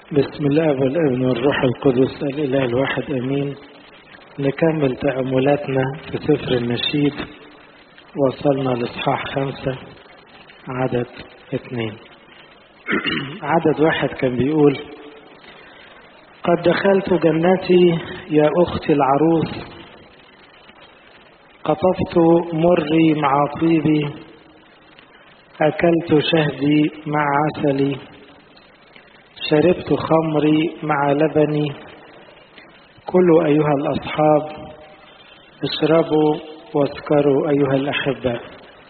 بسم الله والابن والروح القدس الإله الواحد أمين نكمل تأملاتنا في سفر النشيد وصلنا لإصحاح خمسة عدد اثنين عدد واحد كان بيقول قد دخلت جنتي يا أختي العروس قطفت مري مع طيبي أكلت شهدي مع عسلي شربت خمري مع لبني كلوا أيها الأصحاب اشربوا واسكروا أيها الأحباء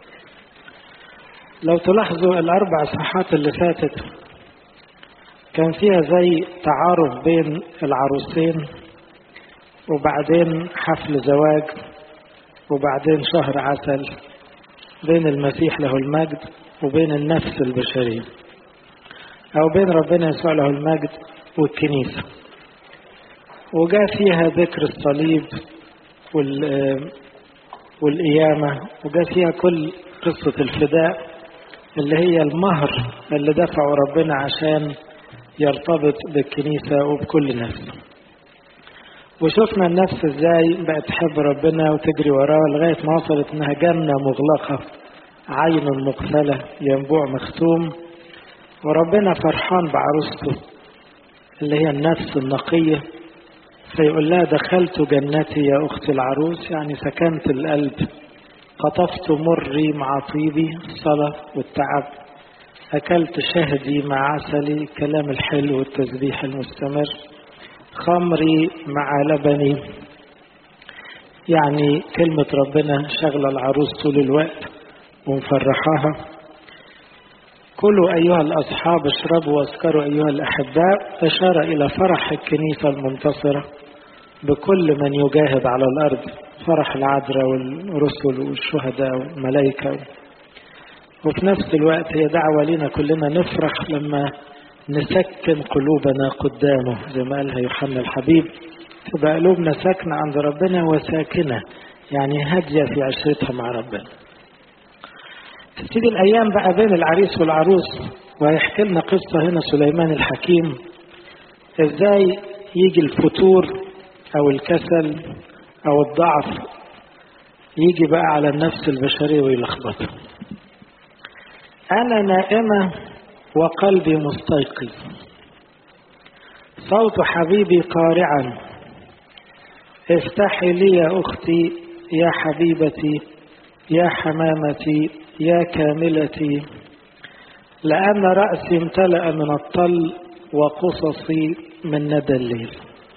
لو تلاحظوا الأربع صفحات اللي فاتت كان فيها زي تعارف بين العروسين وبعدين حفل زواج وبعدين شهر عسل بين المسيح له المجد وبين النفس البشرية أو بين ربنا يسوع له المجد والكنيسة وجاء فيها ذكر الصليب والقيامة وجاء فيها كل قصة الفداء اللي هي المهر اللي دفعه ربنا عشان يرتبط بالكنيسة وبكل نفس وشفنا النفس ازاي بقت تحب ربنا وتجري وراه لغاية ما وصلت انها جنة مغلقة عين مقفلة ينبوع مختوم وربنا فرحان بعروسته اللي هي النفس النقية فيقول لها دخلت جنتي يا أختي العروس يعني سكنت القلب قطفت مري مع طيبي الصلاة والتعب أكلت شهدي مع عسلي الكلام الحلو والتسبيح المستمر خمري مع لبني يعني كلمة ربنا شغلة العروس طول الوقت ومفرحاها كلوا أيها الأصحاب اشربوا واسكروا أيها الأحباء أشار إلى فرح الكنيسة المنتصرة بكل من يجاهد على الأرض فرح العذراء والرسل والشهداء والملائكة وفي نفس الوقت هي دعوة لنا كلنا نفرح لما نسكن قلوبنا قدامه زي ما قالها يوحنا الحبيب تبقى قلوبنا ساكنة عند ربنا وساكنة يعني هادية في عشرتها مع ربنا تبتدي الأيام بقى بين العريس والعروس وهيحكي لنا قصة هنا سليمان الحكيم ازاي يجي الفتور أو الكسل أو الضعف يجي بقى على النفس البشرية ويلخبطها أنا نائمة وقلبي مستيقظ صوت حبيبي قارعا افتحي لي يا أختي يا حبيبتي يا حمامتي يا كاملتي لأن رأسي امتلأ من الطل وقصصي من ندى الليل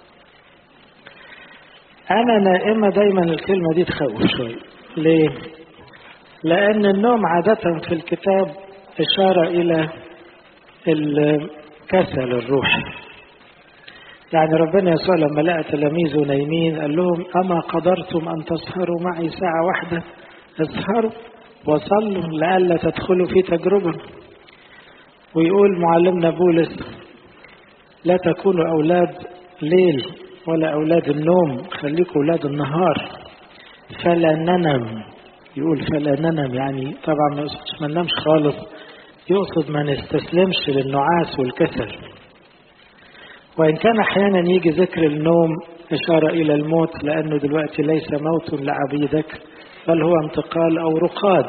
أنا نائمة دايما الكلمة دي تخوف شوية ليه؟ لأن النوم عادة في الكتاب إشارة إلى الكسل الروحي يعني ربنا يسوع لما لقى تلاميذه نايمين قال لهم أما قدرتم أن تسهروا معي ساعة واحدة اسهروا وصلوا لئلا تدخلوا في تجربة ويقول معلمنا بولس لا تكونوا أولاد ليل ولا أولاد النوم خليكوا أولاد النهار فلا ننم يقول فلا ننم يعني طبعا ما يقصدش ما ننامش خالص يقصد ما نستسلمش للنعاس والكسل وإن كان أحيانا يجي ذكر النوم إشارة إلى الموت لأنه دلوقتي ليس موت لعبيدك بل هو انتقال أو رقاد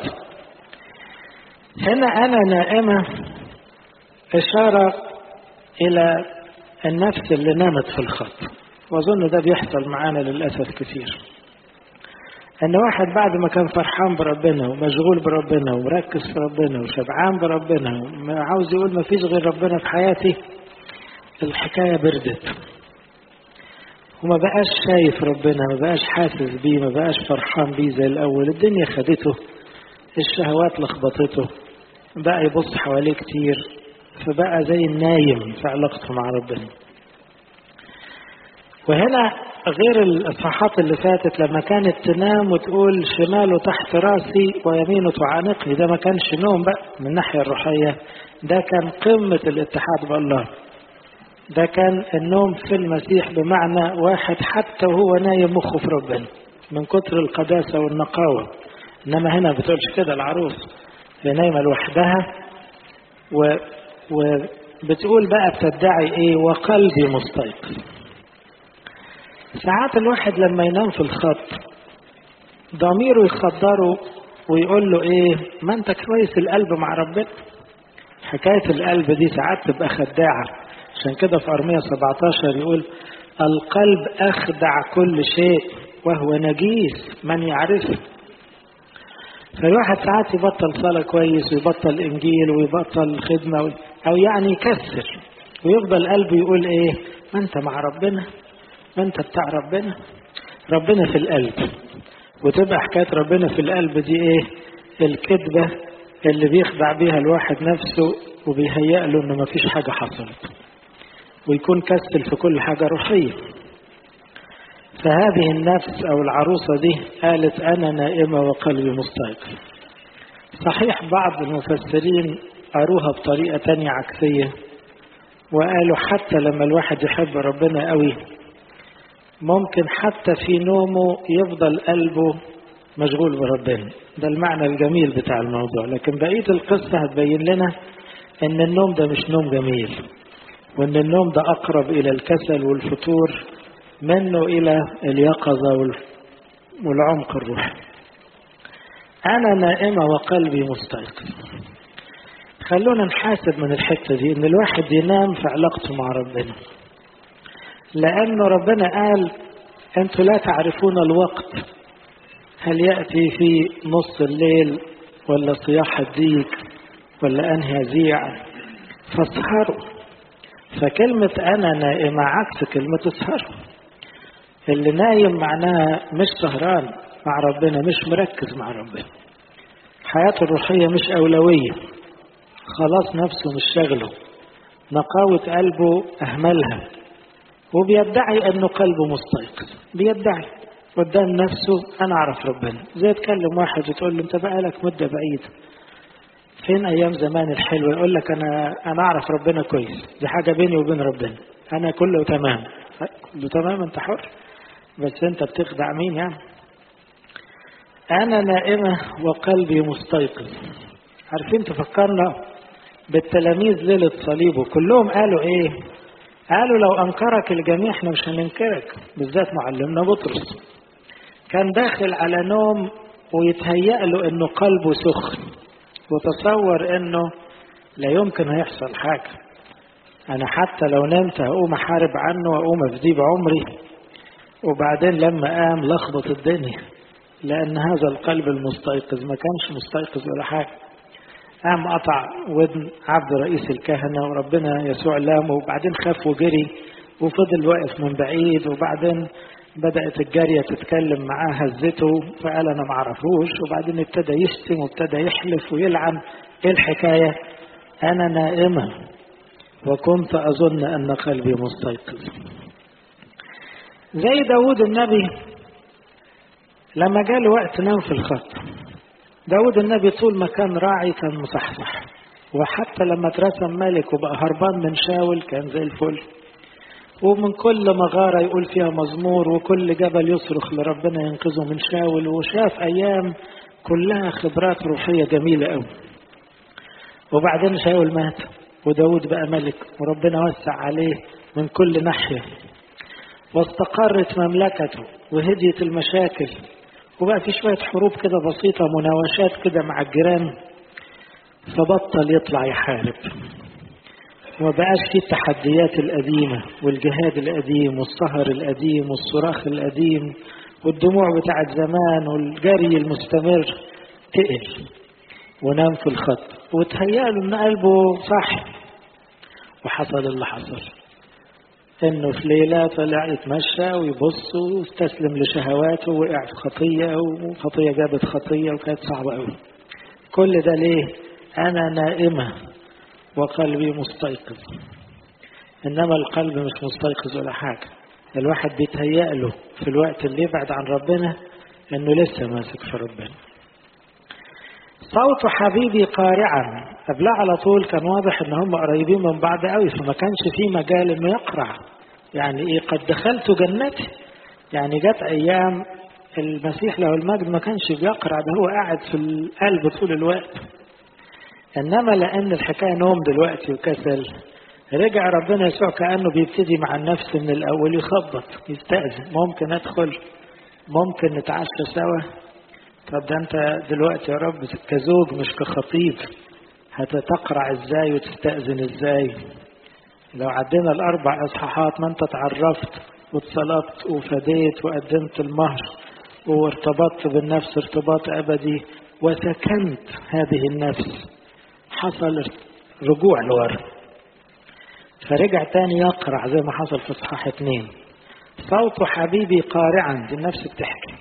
هنا أنا نائمة إشارة إلى النفس اللي نامت في الخط وأظن ده بيحصل معانا للأسف كثير ان واحد بعد ما كان فرحان بربنا ومشغول بربنا ومركز في ربنا وشبعان بربنا وعاوز يقول ما فيش غير ربنا في حياتي الحكاية بردت وما بقاش شايف ربنا ما بقاش حاسس بيه ما بقاش فرحان بيه زي الأول الدنيا خدته الشهوات لخبطته بقى يبص حواليه كتير فبقى زي النايم في علاقته مع ربنا وهنا غير الإصحاحات اللي فاتت لما كانت تنام وتقول شماله تحت راسي ويمينه تعانقني ده ما كانش نوم بقى من الناحية الروحية ده كان قمة الاتحاد بالله ده كان النوم في المسيح بمعنى واحد حتى وهو نايم مخه في ربنا من كتر القداسة والنقاوة إنما هنا بتقولش كده العروس هي نايمة لوحدها و... و... بتقول بقى بتدعي ايه وقلبي مستيقظ ساعات الواحد لما ينام في الخط ضميره يخدره ويقول له ايه ما انت كويس القلب مع ربنا حكاية القلب دي ساعات تبقى خداعة عشان كده في أرمية 17 يقول القلب أخدع كل شيء وهو نجيس من يعرفه فالواحد ساعات يبطل صلاة كويس ويبطل إنجيل ويبطل خدمة أو يعني يكسر ويفضل قلبه يقول إيه ما أنت مع ربنا ما أنت بتاع ربنا ربنا في القلب وتبقى حكاية ربنا في القلب دي إيه الكذبة اللي بيخدع بيها الواحد نفسه وبيهيأ له إنه مفيش حاجة حصلت ويكون كسل في كل حاجة روحية فهذه النفس أو العروسة دي قالت أنا نائمة وقلبي مستيقظ صحيح بعض المفسرين قروها بطريقة تانية عكسية وقالوا حتى لما الواحد يحب ربنا قوي ممكن حتى في نومه يفضل قلبه مشغول بربنا ده المعنى الجميل بتاع الموضوع لكن بقية القصة هتبين لنا ان النوم ده مش نوم جميل وان النوم ده اقرب الى الكسل والفتور منه الى اليقظة والعمق الروحي انا نائمة وقلبي مستيقظ خلونا نحاسب من الحتة دي ان الواحد ينام في علاقته مع ربنا لانه ربنا قال انتوا لا تعرفون الوقت هل يأتي في نص الليل ولا صياح الديك ولا أنهي يزيع فاسهروا فكلمة أنا نائمة عكس كلمة اسهروا اللي نايم معناها مش سهران مع ربنا مش مركز مع ربنا حياته الروحية مش أولوية خلاص نفسه مش شغله نقاوة قلبه أهملها وبيدعي أنه قلبه مستيقظ بيدعي قدام نفسه انا اعرف ربنا زي تكلم واحد وتقول له انت بقالك مده بعيده فين ايام زمان الحلوه يقول لك انا انا اعرف ربنا كويس دي حاجه بيني وبين ربنا انا كله تمام كله تمام انت حر بس انت بتخدع مين يعني انا نائمه وقلبي مستيقظ عارفين تفكرنا بالتلاميذ ليله صليبه كلهم قالوا ايه قالوا لو انكرك الجميع احنا مش هننكرك بالذات معلمنا بطرس كان داخل على نوم ويتهيأ له انه قلبه سخن وتصور انه لا يمكن هيحصل حاجة انا حتى لو نمت هقوم احارب عنه واقوم افديه بعمري وبعدين لما قام لخبط الدنيا لان هذا القلب المستيقظ ما كانش مستيقظ ولا حاجة قام قطع ودن عبد رئيس الكهنة وربنا يسوع لامه وبعدين خاف وجري وفضل واقف من بعيد وبعدين بدأت الجارية تتكلم معاه هزته فقال أنا معرفوش وبعدين ابتدى يشتم وابتدى يحلف ويلعن إيه الحكاية أنا نائمة وكنت أظن أن قلبي مستيقظ زي داود النبي لما جاء وقت نام في الخط داود النبي طول ما كان راعي كان مصحصح وحتى لما اترسم ملك وبقى هربان من شاول كان زي الفل ومن كل مغارة يقول فيها مزمور وكل جبل يصرخ لربنا ينقذه من شاول وشاف أيام كلها خبرات روحية جميلة قوي وبعدين شاول مات وداود بقى ملك وربنا وسع عليه من كل ناحية واستقرت مملكته وهديت المشاكل وبقى في شوية حروب كده بسيطة مناوشات كده مع الجيران فبطل يطلع يحارب وما بقاش في التحديات القديمة والجهاد القديم والسهر القديم والصراخ القديم والدموع بتاعت زمان والجري المستمر تقل ونام في الخط وتهيأ له ان قلبه صح وحصل اللي حصل انه في ليلة طلع يتمشى ويبص واستسلم لشهواته وقع في خطية وخطية جابت خطية وكانت صعبة قوي كل ده ليه انا نائمة وقلبي مستيقظ انما القلب مش مستيقظ ولا حاجة الواحد بيتهيأ له في الوقت اللي يبعد عن ربنا انه لسه ماسك في ربنا صوت حبيبي قارعا قبلها على طول كان واضح ان هم قريبين من بعض قوي فما كانش في مجال انه يقرع يعني ايه قد دخلت جنتي يعني جت ايام المسيح له المجد ما كانش بيقرع ده هو قاعد في القلب طول الوقت انما لان الحكايه نوم دلوقتي وكسل رجع ربنا يسوع كأنه بيبتدي مع النفس من الأول يخبط يستأذن ممكن أدخل ممكن نتعشى سوا طب ده أنت دلوقتي يا رب كزوج مش كخطيب هتتقرع ازاي وتستأذن ازاي لو عدينا الأربع إصحاحات ما أنت تعرفت واتصلبت وفديت وقدمت المهر وارتبطت بالنفس ارتباط أبدي وسكنت هذه النفس حصل رجوع لورا فرجع تاني يقرع زي ما حصل في اصحاح اتنين صوت حبيبي قارعا دي النفس بتحكي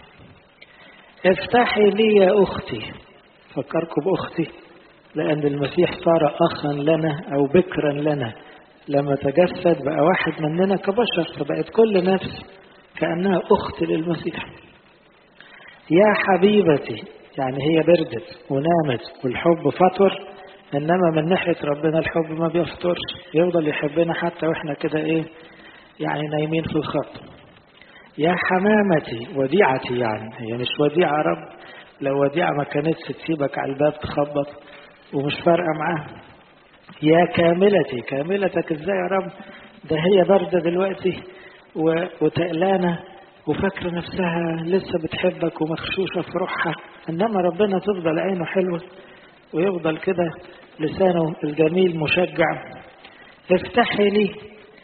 افتحي لي يا اختي فكركم باختي لان المسيح صار اخا لنا او بكرا لنا لما تجسد بقى واحد مننا كبشر فبقت كل نفس كانها اخت للمسيح يا حبيبتي يعني هي بردت ونامت والحب فطر انما من ناحيه ربنا الحب ما بيفطرش يفضل يحبنا حتى واحنا كده ايه يعني نايمين في الخط يا حمامتي وديعتي يعني هي مش وديعه يا رب لو وديعه ما كانتش تسيبك على الباب تخبط ومش فارقه معاها يا كاملتي كاملتك ازاي يا رب ده هي بارده دلوقتي وتقلانه وفاكره نفسها لسه بتحبك ومخشوشه في روحها انما ربنا تفضل عينه حلوه ويفضل كده لسانه الجميل مشجع افتحي لي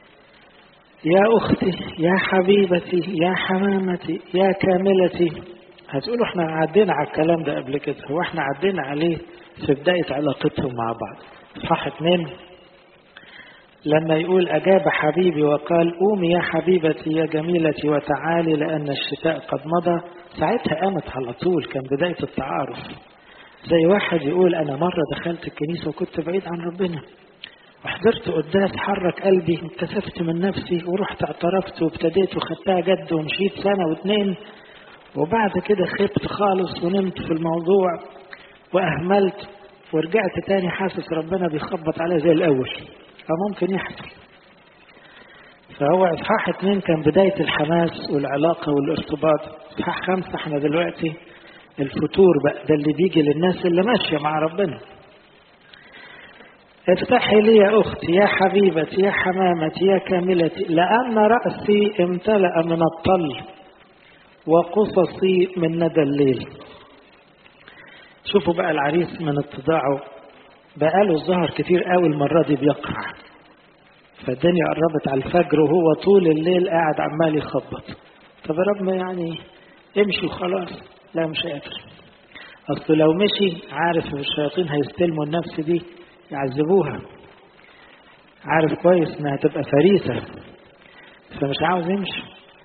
يا أختي يا حبيبتي يا حمامتي يا كاملتي هتقولوا احنا عدينا على الكلام ده قبل كده هو احنا عدينا عليه في بداية علاقتهم مع بعض صح اتنين لما يقول أجاب حبيبي وقال قومي يا حبيبتي يا جميلتي وتعالي لأن الشتاء قد مضى ساعتها قامت على طول كان بداية التعارف زي واحد يقول أنا مرة دخلت الكنيسة وكنت بعيد عن ربنا وحضرت قداس حرك قلبي انكسفت من نفسي ورحت اعترفت وابتديت وخدتها جد ومشيت سنة واتنين وبعد كده خبت خالص ونمت في الموضوع وأهملت ورجعت تاني حاسس ربنا بيخبط عليا زي الأول فممكن يحصل فهو إصحاح اتنين كان بداية الحماس والعلاقة والارتباط إصحاح خمسة احنا دلوقتي الفتور بقى ده اللي بيجي للناس اللي ماشية مع ربنا افتحي لي يا أختي يا حبيبتي يا حمامتي يا كاملتي لأن رأسي امتلأ من الطل وقصصي من ندى الليل شوفوا بقى العريس من اتضاعه بقاله الظهر كتير قوي المرة دي بيقرع فالدنيا قربت على الفجر وهو طول الليل قاعد عمال يخبط طب يا رب يعني امشي وخلاص لا مش قادر اصل لو مشي عارف الشياطين هيستلموا النفس دي يعذبوها عارف كويس انها تبقى فريسة فمش عاوز يمشي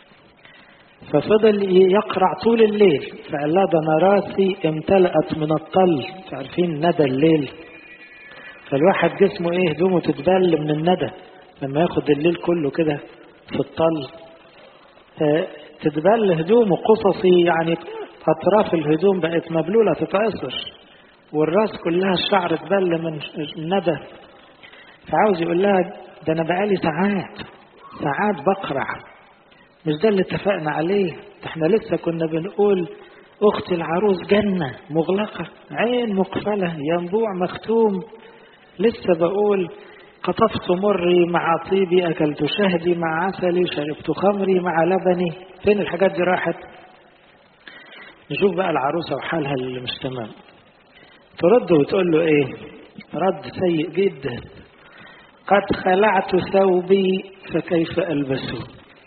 ففضل يقرع طول الليل فقال لها ده انا راسي امتلأت من الطل عارفين ندى الليل فالواحد جسمه ايه هدومه تتبل من الندى لما ياخد الليل كله كده في الطل اه تتبل هدومه قصصي يعني اطراف الهدوم بقت مبلوله تتأثر والراس كلها الشعر اتبل من الندى فعاوز يقول لها ده انا بقالي ساعات ساعات بقرع مش ده اللي اتفقنا عليه ده احنا لسه كنا بنقول اخت العروس جنة مغلقة عين مقفلة ينبوع مختوم لسه بقول قطفت مري مع طيبي اكلت شهدي مع عسلي شربت خمري مع لبني فين الحاجات دي راحت نشوف بقى العروسة وحالها اللي مش تمام ترد وتقول له ايه رد سيء جدا قد خلعت ثوبي فكيف ألبسه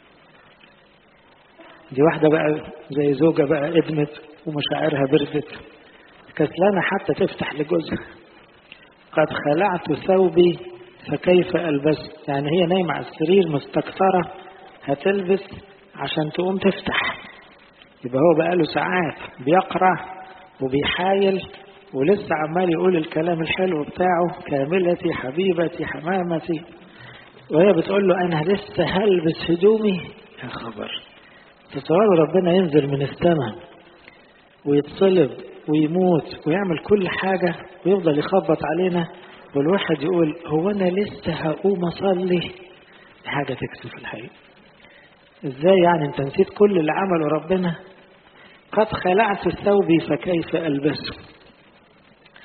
دي واحدة بقى زي زوجة بقى ادمت ومشاعرها بردت كسلانة حتى تفتح لجوزها قد خلعت ثوبي فكيف ألبس يعني هي نايمة على السرير مستكثرة هتلبس عشان تقوم تفتح يبقى هو بقاله ساعات بيقرأ وبيحايل ولسه عمال يقول الكلام الحلو بتاعه كاملتي حبيبتي حمامتي وهي بتقول له أنا لسه هلبس هدومي يا خبر تصوروا ربنا ينزل من السماء ويتصلب ويموت ويعمل كل حاجة ويفضل يخبط علينا والواحد يقول هو أنا لسه هقوم أصلي دي حاجة تكسف الحقيقة ازاي يعني انت نسيت كل اللي عمله ربنا قد خلعت ثوبي فكيف ألبسه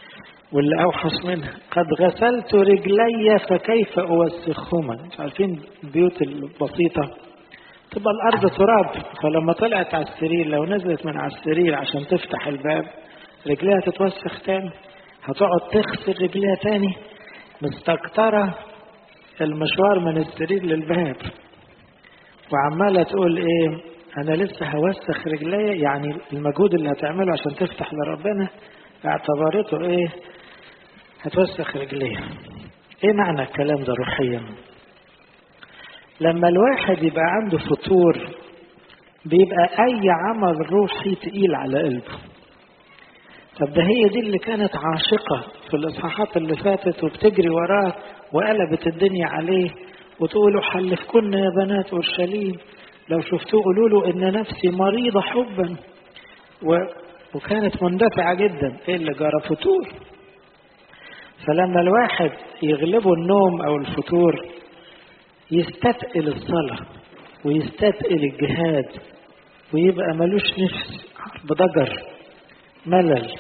واللي أوحش منها قد غسلت رجلي فكيف أوسخهما مش عارفين البيوت البسيطة تبقى الأرض تراب فلما طلعت على السرير لو نزلت من على السرير عشان تفتح الباب رجليها تتوسخ تاني هتقعد تغسل رجليها تاني مستكترة المشوار من السرير للباب وعمالة تقول ايه انا لسه هوسخ رجلي يعني المجهود اللي هتعمله عشان تفتح لربنا اعتبرته ايه هتوسخ رجليها ايه معنى الكلام ده روحيا لما الواحد يبقى عنده فطور بيبقى اي عمل روحي تقيل على قلبه طب ده هي دي اللي كانت عاشقة في الإصحاحات اللي فاتت وبتجري وراه وقلبت الدنيا عليه وتقولوا حلفكن يا بنات أورشليم لو شفتوه قولوا له إن نفسي مريضة حبا و... وكانت مندفعة جدا إيه اللي جرى فتور فلما الواحد يغلبه النوم أو الفتور يستثقل الصلاة ويستثقل الجهاد ويبقى ملوش نفس بضجر ملل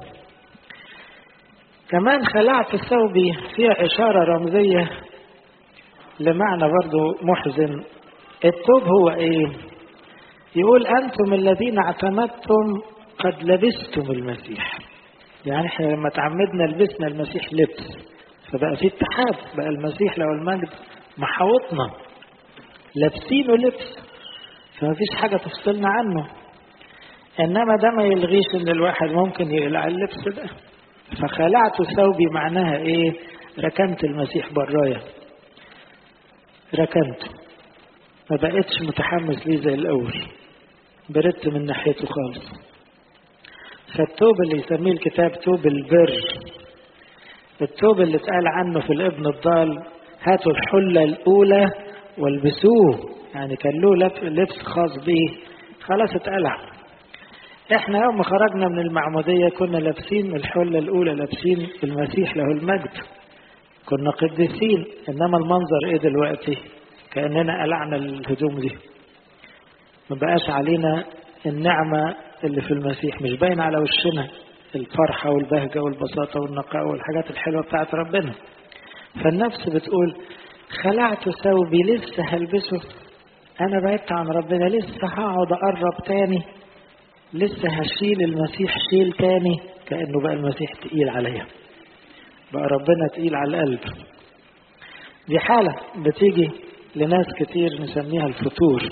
كمان خلعت ثوبي فيها إشارة رمزية لمعنى برضو محزن التوب هو إيه يقول أنتم الذين اعتمدتم قد لبستم المسيح يعني احنا لما تعمدنا لبسنا المسيح لبس فبقى في اتحاد بقى المسيح لو المجد محاوطنا لابسينه لبس فما فيش حاجة تفصلنا عنه إنما ده ما يلغيش إن الواحد ممكن يقلع اللبس ده فخلعت ثوبي معناها إيه ركنت المسيح برايا ركنت ما بقتش متحمس ليه زي الأول بردت من ناحيته خالص فالتوب اللي يسميه الكتاب توب البر التوب اللي اتقال عنه في الابن الضال هاتوا الحلة الأولى والبسوه يعني كان له لبس خاص بيه خلاص اتقلع احنا يوم ما خرجنا من المعمودية كنا لابسين الحلة الأولى لابسين المسيح له المجد كنا قديسين إنما المنظر إيه دلوقتي كأننا قلعنا الهدوم دي ما بقاش علينا النعمة اللي في المسيح مش باين على وشنا الفرحة والبهجة والبساطة والنقاء والحاجات الحلوة بتاعت ربنا فالنفس بتقول خلعت ثوبي لسه هلبسه أنا بعدت عن ربنا لسه هقعد أقرب تاني لسه هشيل المسيح شيل تاني كأنه بقى المسيح تقيل عليا بقى ربنا تقيل على القلب دي حالة بتيجي لناس كتير نسميها الفتور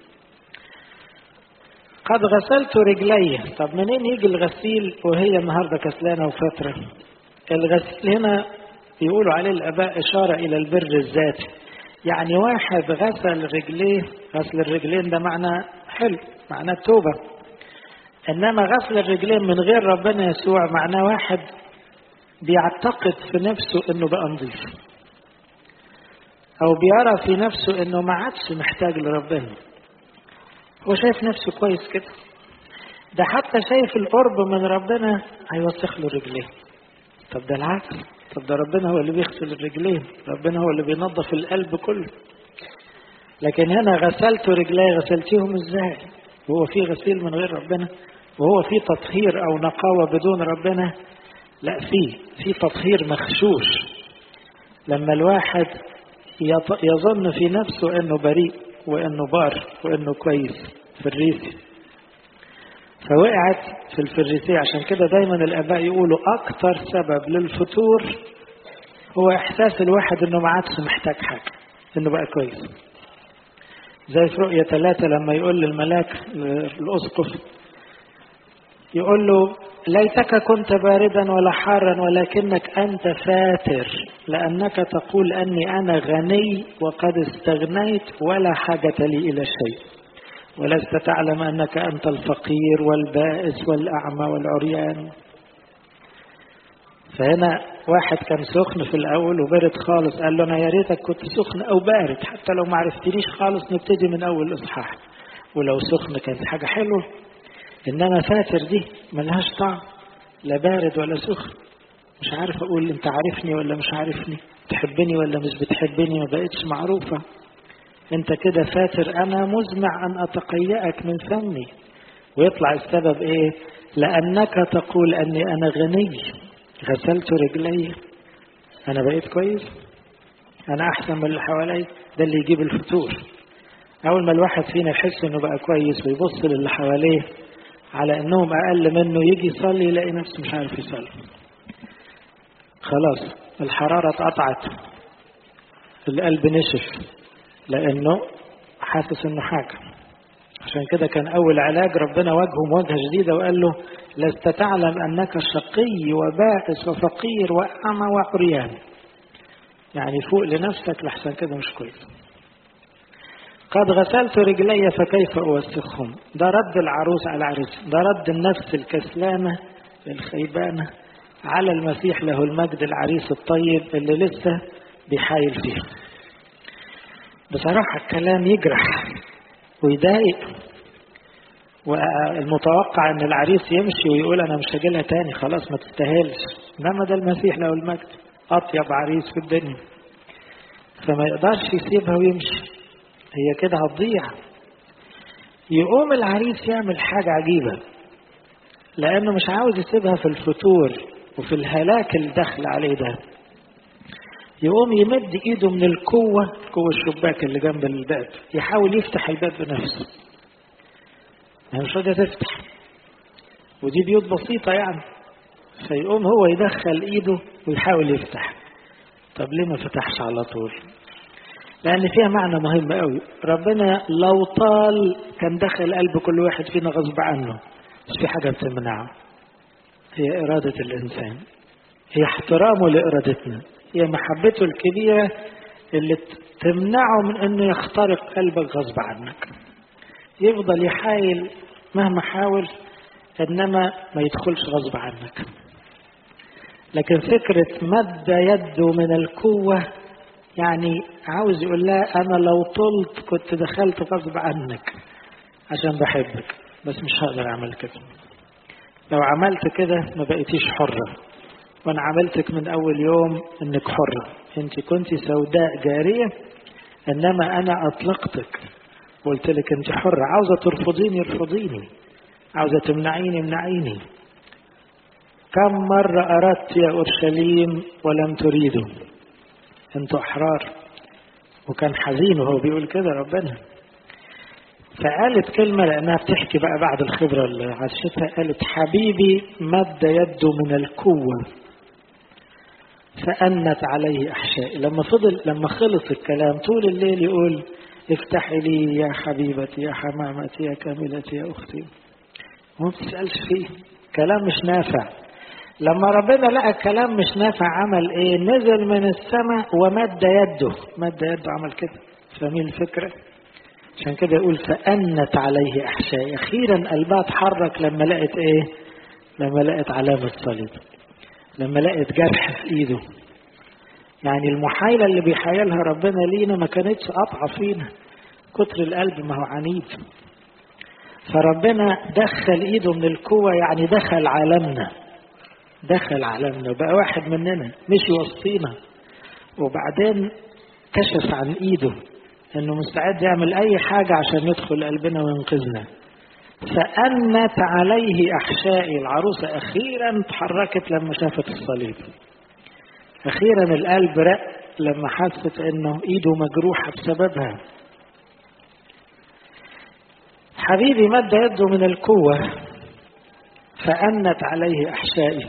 قد غسلت رجلي طب منين يجي الغسيل وهي النهارده كسلانه وفتره الغسيل هنا يقولوا عليه الاباء اشاره الى البر الذاتي يعني واحد غسل رجليه غسل الرجلين ده معنى حلو معناه توبه انما غسل الرجلين من غير ربنا يسوع معناه واحد بيعتقد في نفسه انه بقى نظيف او بيرى في نفسه انه ما عادش محتاج لربنا هو شايف نفسه كويس كده ده حتى شايف القرب من ربنا هيوسخ له رجليه طب ده العكس طب ده ربنا هو اللي بيغسل الرجلين ربنا هو اللي بينظف القلب كله لكن هنا غسلت رجلي غسلتيهم ازاي وهو في غسيل من غير ربنا وهو في تطهير او نقاوة بدون ربنا لا في في تطهير مخشوش لما الواحد يظن في نفسه انه بريء وانه بار وانه كويس فريسي فوقعت في الفريسية عشان كده دايما الاباء يقولوا اكتر سبب للفتور هو احساس الواحد انه ما عادش محتاج حاجة انه بقى كويس زي في رؤية ثلاثة لما يقول للملاك الاسقف يقول له ليتك كنت باردا ولا حارا ولكنك أنت فاتر لأنك تقول أني أنا غني وقد استغنيت ولا حاجة لي إلى شيء ولست تعلم أنك أنت الفقير والبائس والأعمى والعريان فهنا واحد كان سخن في الأول وبرد خالص قال له أنا يا ريتك كنت سخن أو بارد حتى لو ما عرفتنيش خالص نبتدي من أول إصحاح ولو سخن كانت حاجة حلوة إنما فاتر دي ملهاش طعم لا بارد ولا سخن مش عارف أقول أنت عارفني ولا مش عارفني تحبني ولا مش بتحبني ما بقتش معروفة أنت كده فاتر أنا مزمع أن أتقيأك من فمي ويطلع السبب إيه لأنك تقول أني أنا غني غسلت رجلي أنا بقيت كويس أنا أحسن من اللي حوالي ده اللي يجيب الفتور أول ما الواحد فينا يحس إنه بقى كويس ويبص للي حواليه على إنهم أقل منه يجي يصلي يلاقي نفسه مش عارف يصلي خلاص الحرارة اتقطعت القلب نشف لأنه حاسس إنه حاجة عشان كده كان أول علاج ربنا واجهه مواجهة جديدة وقال له لست تعلم أنك شقي وبائس وفقير وأعمى وعريان يعني فوق لنفسك لحسن كده مش كويس قد غسلت رجلي فكيف أوسخهم ده رد العروس على العريس ده رد النفس الكسلانة الخيبانة على المسيح له المجد العريس الطيب اللي لسه بيحايل فيه بصراحة الكلام يجرح ويضايق والمتوقع ان العريس يمشي ويقول انا مش هجيلها تاني خلاص ما تستاهلش انما ده المسيح له المجد اطيب عريس في الدنيا فما يقدرش يسيبها ويمشي هي كده هتضيع يقوم العريس يعمل حاجة عجيبة لأنه مش عاوز يسيبها في الفتور وفي الهلاك اللي دخل عليه ده يقوم يمد ايده من القوة قوة الشباك اللي جنب الباب يحاول يفتح الباب بنفسه يعني مش راضية تفتح ودي بيوت بسيطة يعني فيقوم هو يدخل ايده ويحاول يفتح طب ليه ما فتحش على طول لأن فيها معنى مهم قوي ربنا لو طال كان دخل قلب كل واحد فينا غصب عنه مش في حاجة بتمنعه هي إرادة الإنسان هي احترامه لإرادتنا هي محبته الكبيرة اللي تمنعه من أنه يخترق قلبك غصب عنك يفضل يحايل مهما حاول إنما ما يدخلش غصب عنك لكن فكرة مد يده من القوة يعني عاوز يقول لها أنا لو طلت كنت دخلت غصب عنك عشان بحبك بس مش هقدر أعمل كده لو عملت كده ما بقيتيش حرة وأنا عملتك من أول يوم إنك حرة أنت كنت سوداء جارية إنما أنا أطلقتك قلت لك أنت حرة عاوزة ترفضيني ارفضيني عاوزة تمنعيني امنعيني كم مرة أردت يا أورشليم ولم تريدوا أنتوا أحرار وكان حزين وهو بيقول كده ربنا فقالت كلمة لأنها بتحكي بقى بعد الخبرة اللي عاشتها قالت حبيبي مد يده من القوة فأنت عليه أحشائي لما فضل لما خلص الكلام طول الليل يقول افتحي لي يا حبيبتي يا حمامتي يا كاملتي يا أختي وما بتسألش فيه كلام مش نافع لما ربنا لقى الكلام مش نافع عمل ايه نزل من السماء ومد يده مد يده عمل كده فاهمين الفكره عشان كده يقول فأنت عليه أحشائي أخيرا قلبها اتحرك لما لقت إيه لما لقت علامة صليب لما لقت جرح في إيده يعني المحايلة اللي بيحايلها ربنا لينا ما كانتش قطعة فينا كتر القلب ما هو عنيد فربنا دخل إيده من القوة يعني دخل عالمنا دخل عالمنا بقى واحد مننا مشي وسطينا وبعدين كشف عن إيده انه مستعد يعمل اي حاجة عشان يدخل قلبنا وينقذنا فأنت عليه أحشائي العروسة أخيرا تحركت لما شافت الصليب أخيرا القلب رق لما حست أنه إيده مجروحة بسببها حبيبي مد يده من القوة فأنت عليه أحشائي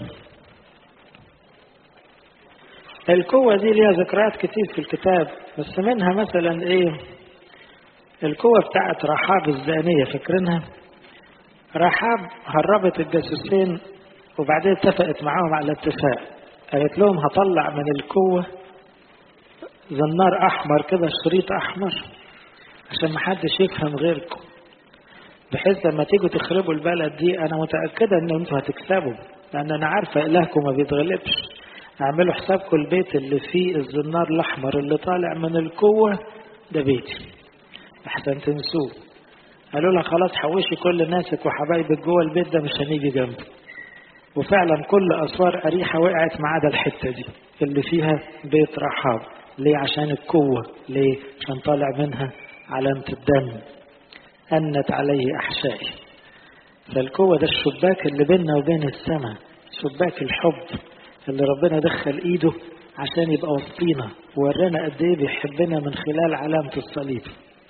القوة دي ليها ذكريات كتير في الكتاب بس منها مثلا ايه القوة بتاعت رحاب الزانية فاكرينها رحاب هربت الجاسوسين وبعدين اتفقت معاهم على اتفاق قالت لهم هطلع من القوة زنار احمر كده شريط احمر عشان محدش يفهم غيركم بحيث لما تيجوا تخربوا البلد دي انا متأكدة ان انتوا هتكسبوا لان انا عارفة الهكم ما بيتغلبش اعملوا حسابكم البيت اللي فيه الزنار الاحمر اللي طالع من القوة ده بيتي احسن تنسوه قالوا لها خلاص حوشي كل ناسك وحبايبك جوه البيت ده مش هنيجي جنبه وفعلا كل اسوار اريحه وقعت ما عدا الحته دي اللي فيها بيت رحاب ليه عشان القوه ليه عشان طالع منها علامه الدم انت عليه احشائي فالقوه ده الشباك اللي بيننا وبين السماء شباك الحب اللي ربنا دخل ايده عشان يبقى وسطينا وورانا قد ايه بيحبنا من خلال علامة الصليب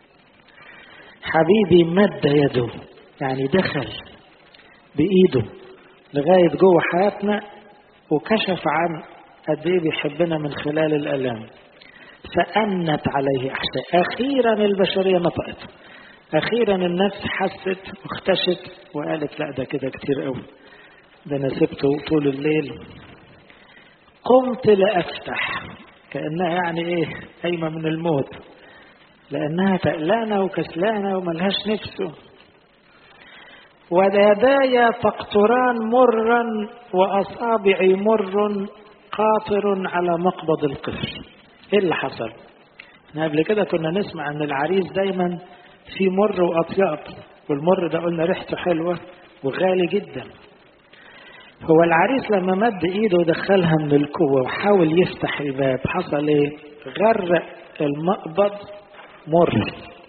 حبيبي مد يده يعني دخل بإيده لغاية جوه حياتنا وكشف عن قد ايه بيحبنا من خلال الآلام فأنت عليه أحساء أخيرا البشرية نطقت أخيرا النفس حست واختشت وقالت لا ده كده كتير قوي ده أنا سبته طول الليل قمت لأفتح كأنها يعني إيه قايمة من الموت لأنها تقلانة وكسلانة وملهاش نفسه ويداي تقطران مرا وأصابعي مر قاطر على مقبض القفل إيه اللي حصل؟ احنا قبل كده كنا نسمع أن العريس دايما في مر وأطياب والمر ده قلنا ريحته حلوة وغالي جدا هو العريس لما مد ايده ودخلها من القوة وحاول يفتح الباب حصل ايه غرق المقبض مر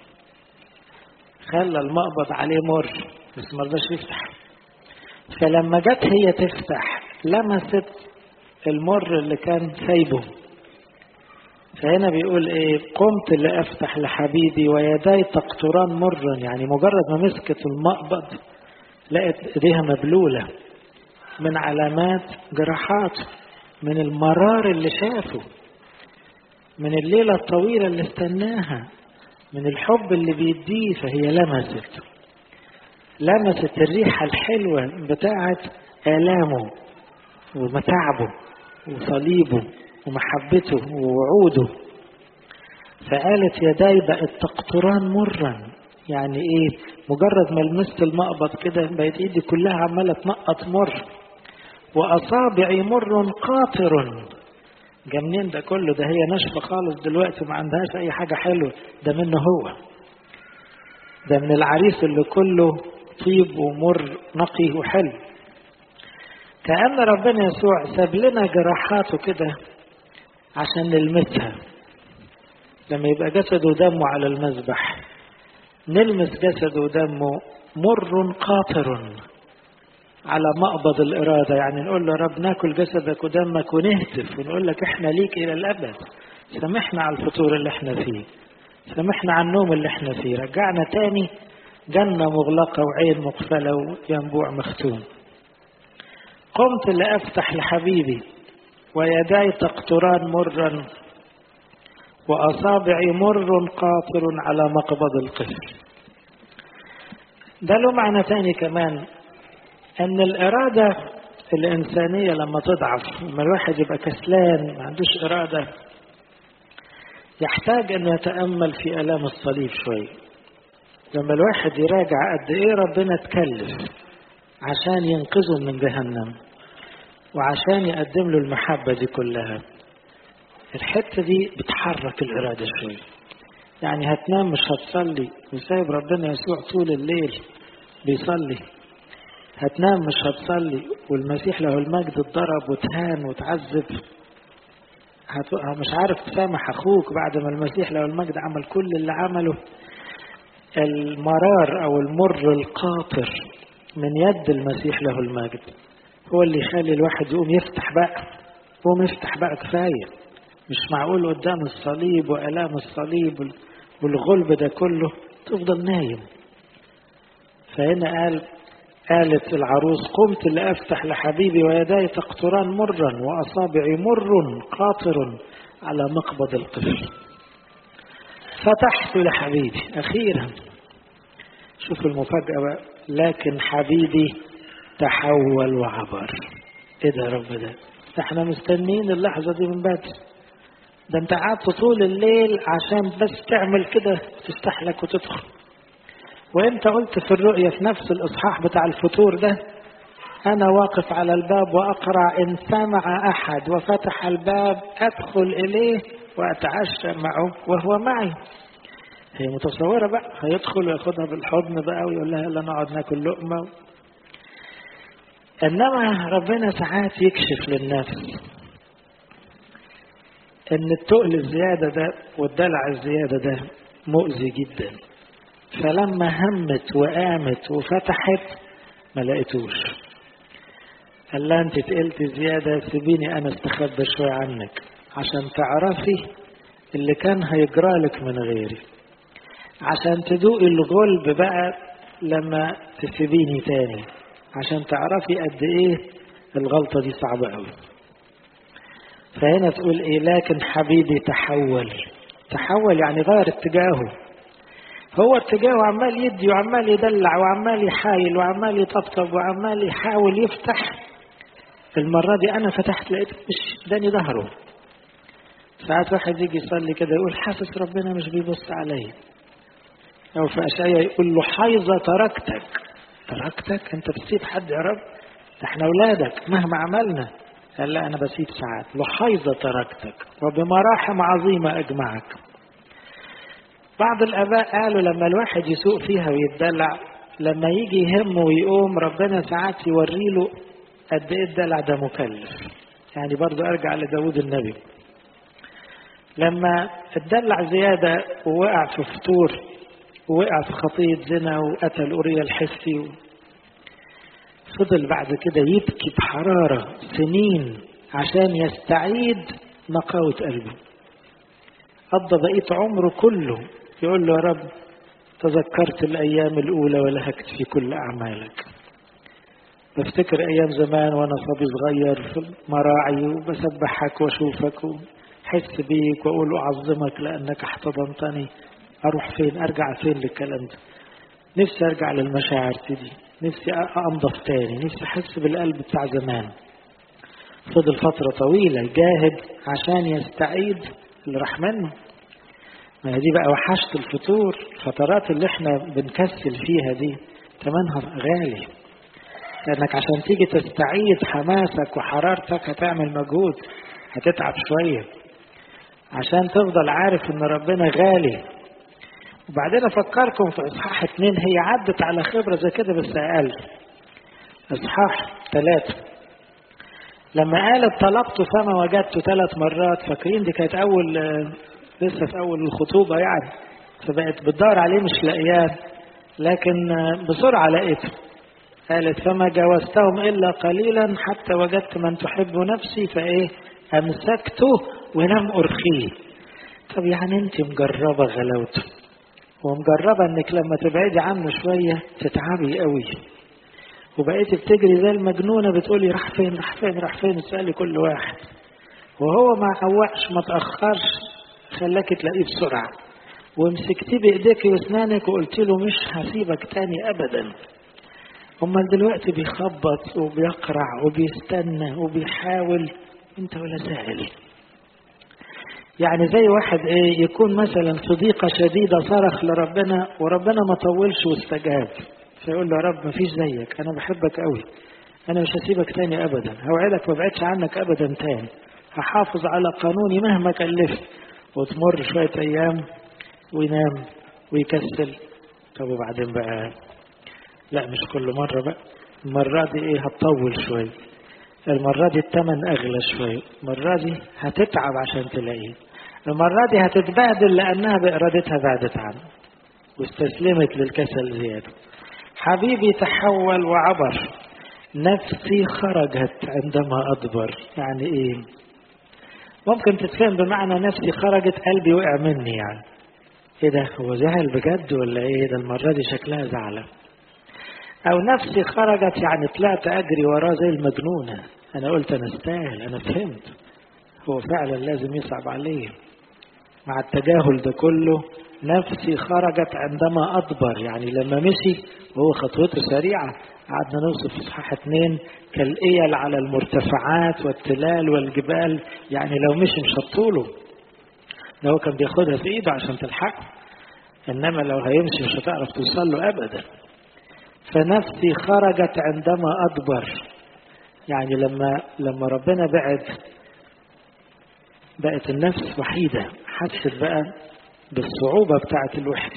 خلى المقبض عليه مر بس ما رضاش يفتح فلما جت هي تفتح لمست المر اللي كان سايبه فهنا بيقول ايه قمت لافتح لحبيبي ويداي تقطران مرا يعني مجرد ما مسكت المقبض لقت ايديها مبلوله من علامات جراحات من المرار اللي شافه من الليلة الطويلة اللي استناها من الحب اللي بيديه فهي لمست لمست الريحة الحلوة بتاعة آلامه ومتاعبه وصليبه ومحبته ووعوده فقالت يداي بقت تقطران مرا يعني ايه مجرد ما لمست المقبض كده بقت ايدي كلها عمالة تنقط مر وأصابعي مر قاطر جا منين ده كله ده هي ناشفة خالص دلوقتي وما عندهاش أي حاجة حلوة ده منه هو ده من العريس اللي كله طيب ومر نقي وحلو كأن ربنا يسوع ساب لنا جراحاته كده عشان نلمسها لما يبقى جسده ودمه على المذبح نلمس جسده ودمه مر قاطر على مقبض الإرادة يعني نقول له رب ناكل جسدك ودمك ونهتف ونقول لك احنا ليك إلى الأبد سامحنا على الفطور اللي احنا فيه سامحنا على النوم اللي احنا فيه رجعنا تاني جنة مغلقة وعين مقفلة وينبوع مختوم قمت لأفتح لحبيبي ويداي تقطران مرا وأصابعي مر قاطر على مقبض القفل ده له معنى تاني كمان أن الإرادة الإنسانية لما تضعف لما الواحد يبقى كسلان ما عندوش إرادة يحتاج أن يتأمل في آلام الصليب شوي لما الواحد يراجع قد إيه ربنا تكلف عشان ينقذه من جهنم وعشان يقدم له المحبة دي كلها الحتة دي بتحرك الإرادة شوي يعني هتنام مش هتصلي وسايب ربنا يسوع طول الليل بيصلي هتنام مش هتصلي والمسيح له المجد اتضرب وتهان وتعذب هت... مش عارف تسامح اخوك بعد ما المسيح له المجد عمل كل اللي عمله المرار او المر القاطر من يد المسيح له المجد هو اللي يخلي الواحد يقوم يفتح بقى قوم يفتح بقى كفايه مش معقول قدام الصليب والام الصليب والغلب ده كله تفضل نايم فهنا قال قالت العروس قمت لأفتح لحبيبي ويداي تقطران مرا وأصابعي مر قاطر على مقبض القفل فتحت لحبيبي أخيرا شوف المفاجأة بقى لكن حبيبي تحول وعبر ايه ده يا رب ده احنا مستنيين اللحظة دي من بدري ده انت قعدت طول الليل عشان بس تعمل كده تفتح لك وتدخل وانت قلت في الرؤية في نفس الإصحاح بتاع الفتور ده أنا واقف على الباب وأقرع إن سمع أحد وفتح الباب أدخل إليه وأتعشى معه وهو معي هي متصورة بقى هيدخل وياخدها بالحضن بقى ويقول لها يلا نقعد ناكل لقمة إنما ربنا ساعات يكشف للنفس إن التقل الزيادة ده والدلع الزيادة ده مؤذي جدا فلما همت وقامت وفتحت ما لقيتوش قال لها انت تقلت زيادة سيبيني انا استخبى شوية عنك عشان تعرفي اللي كان هيجرالك من غيري عشان تدوقي الغلب بقى لما تسيبيني تاني عشان تعرفي قد ايه الغلطة دي صعبة قوي فهنا تقول ايه لكن حبيبي تحول تحول يعني غير اتجاهه هو اتجاهه عمال يدي وعمال يدلع وعمال يحايل وعمال يطبطب وعمال يحاول يفتح المرة دي أنا فتحت لقيت مش اداني ظهره ساعات واحد يجي يصلي كده يقول حاسس ربنا مش بيبص عليا أو في أشعية يقول له حيظة تركتك تركتك أنت بتسيب حد يا رب ده احنا أولادك مهما عملنا قال لا أنا بسيب ساعات لحيظة تركتك وبمراحم عظيمة أجمعك بعض الآباء قالوا لما الواحد يسوق فيها ويتدلع لما يجي يهمه ويقوم ربنا ساعات يوري له قد ايه الدلع ده مكلف يعني برضو ارجع لداود النبي لما اتدلع زيادة ووقع في فطور ووقع في خطية زنا وقتل أوريا الحسي فضل بعد كده يبكي بحرارة سنين عشان يستعيد نقاوة قلبه قضى بقية عمره كله يقول له يا رب تذكرت الأيام الأولى ولهكت في كل أعمالك بفتكر أيام زمان وأنا صبي صغير في المراعي وبسبحك وأشوفك وحس بيك وأقول أعظمك لأنك احتضنتني أروح فين أرجع فين للكلام ده نفسي أرجع للمشاعر دي نفسي أنضف تاني نفسي أحس بالقلب بتاع زمان فضل فترة طويلة يجاهد عشان يستعيد اللي راح منه ما هي دي بقى وحشة الفطور الفترات اللي احنا بنكسل فيها دي تمنها غالي لانك عشان تيجي تستعيد حماسك وحرارتك هتعمل مجهود هتتعب شوية عشان تفضل عارف ان ربنا غالي وبعدين افكركم في اصحاح اتنين هي عدت على خبرة زي كده بس اقل اصحاح ثلاثة لما قالت طلبت فما وجدت ثلاث مرات فاكرين دي كانت اول لسه في اول الخطوبة يعني فبقت بتدور عليه مش لاقياه لكن بسرعة لقيته قالت فما جاوزتهم إلا قليلا حتى وجدت من تحب نفسي فإيه أمسكته ولم أرخيه طب يعني أنت مجربة غلاوته ومجربة أنك لما تبعدي عنه شوية تتعبي قوي وبقيت بتجري زي المجنونة بتقولي راح فين راح فين راح فين تسألي كل واحد وهو ما عوقش ما تأخرش خلاك تلاقيه بسرعة ومسكتيه بإيديك وأسنانك وقلت له مش هسيبك تاني أبدا امال دلوقتي بيخبط وبيقرع وبيستنى وبيحاول انت ولا سائل يعني زي واحد ايه يكون مثلا في ضيقة شديدة صرخ لربنا وربنا ما طولش واستجاب فيقول له يا رب ما فيش زيك انا بحبك قوي انا مش هسيبك تاني ابدا هوعدك ما بعدش عنك ابدا تاني هحافظ على قانوني مهما كلفت وتمر شوية ايام وينام ويكسل طب وبعدين بقى لا مش كل مرة بقى المرة دي ايه هتطول شوية المرة دي التمن اغلى شوية المرة دي هتتعب عشان تلاقيه المرة دي هتتبهدل لانها بارادتها بعدت عنه واستسلمت للكسل زيادة حبيبي تحول وعبر نفسي خرجت عندما أدبر يعني إيه ممكن تتفهم بمعنى نفسي خرجت قلبي وقع مني يعني إيه ده هو زعل بجد ولا إيه ده المرة دي شكلها زعلة أو نفسي خرجت يعني طلعت أجري وراه زي المجنونة أنا قلت أنا استاهل أنا فهمت هو فعلا لازم يصعب عليه مع التجاهل ده كله نفسي خرجت عندما أدبر يعني لما مشي وهو خطوته سريعة قعدنا نوصف في إصحاح اتنين كالإيل على المرتفعات والتلال والجبال يعني لو مشي مش هتطوله ده هو كان بياخدها في إيده عشان تلحقه إنما لو هيمشي مش هتعرف توصل له أبدا فنفسي خرجت عندما أدبر يعني لما لما ربنا بعد بقت النفس وحيدة حست بقى بالصعوبة بتاعت الوحدة